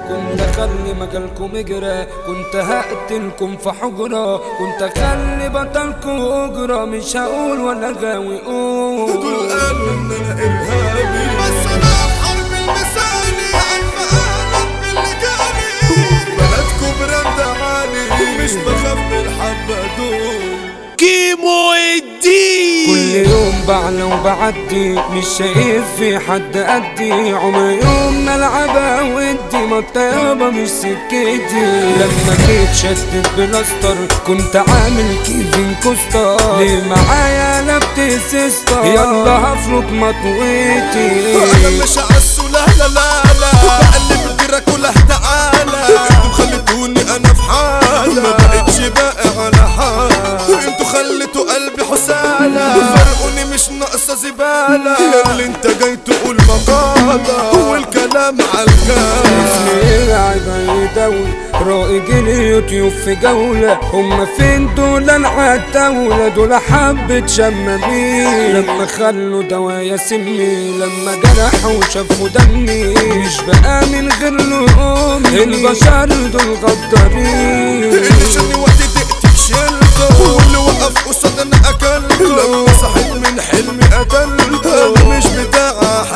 كنت اخلي مجالكم اجرى كنت هقتلكم في حجرة كنت اخلي بطلكم اجرى مش هقول ولا غاوي قول دول قالوا ان انا ارهابي بس انا في حرب المثالي عم قالت باللي جالي بلدكم براند عالي مش بخاف من الحبة دول كيمو الدين كل يوم بعلى وبعدي مش شايف في حد قدي عمر يوم ما العبها ودي ما الطيابة مش سكتي لما جيت شدت بلاستر كنت عامل كيفن كوستر ليه معايا لبت سيستر يلا هفرك مطويتي انا مش عسو لا لا لا لا بقلب دراكولا تعالى انتوا خليتوني انا في حالة ما بقتش باقي على حال انتوا خليتوا قلبي حسالة فرقوني مش ناقصة زبالة اللي انت جاي تقول مقالة والكلام عالكلام اسمي راعي يدول رائج اليوتيوب في جولة هما فين دول العتاولة دول حبة شمامين لما خلوا دوايا سمي لما جرحوا وشافوا دمي مش بقى من غير لقومي البشر دول غدارين اللي شاني وقت دقتك شلته واللي وقف قصاد انا اكلته لما صحيت من حلمي قتلته انا مش بتاع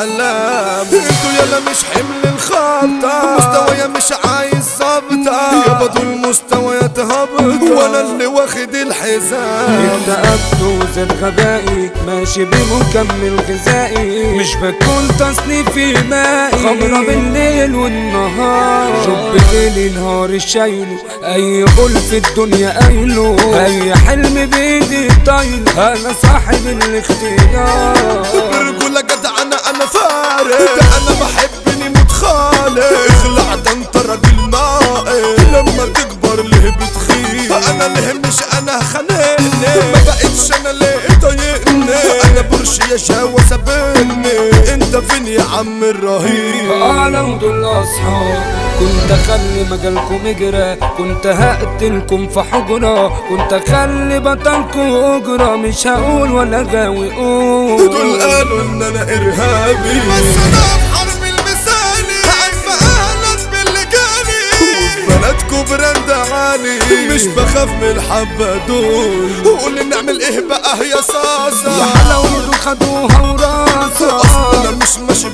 احلام انتوا يلا مش حمل الخطة مستوايا مش عايز ظابطة يابا دول مستويات هابطة وانا اللي واخد الحزام اكتئبت وزاد غبائي ماشي بمكمل غذائي مش بكون تصنيفي مائي خمرة بالليل والنهار شب ليل نهار شايله اي قول في الدنيا قايله اي حلم بايدي طايل انا صاحب الاختيار برجولة جدع انا انا فارق ده انا بحبني متخالق اخلع ده انت راجل ناقص لما تكبر ليه بتخيل انا ليه مش انا خانقني ما بقتش انا ليه طايقني انا برش يا شاوة سابقني انت فين يا عم الرهيب اعلم دول اصحاب كنت اخلي مجالكم اجرى كنت هقتلكم في حجرة كنت اخلي بطلكم اجرى مش هقول ولا غاوي قول دول قالوا ان انا ارهابي بس انا في حرب المثالي عارفه اهلا باللي جالي بلدكم براند عالي مش بخاف من الحبة دول قولي نعمل ايه بقى يا يا صاصة حلاوة خدوها وراسة اصل انا مش ماشي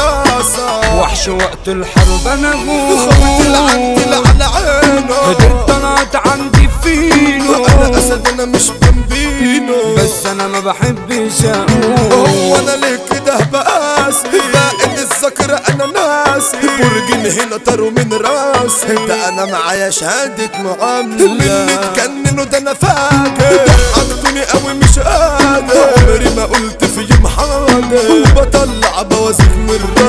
بحراسة وحش وقت الحرب انا خوت العندي غول على عينه هديت طلعت عندي فينو انا اسد انا مش بنبينه بس انا ما بحبش هو اقول انا ليه كده بقاسي باقي الذاكرة انا ناسي برجين هنا طاروا من راسي ده انا معايا شهادة معاملة مني تجننوا ده انا فاكر ضحكتوني قوي مش قادر عمري ما قلت في يوم حاجة وبطلع بوازيك من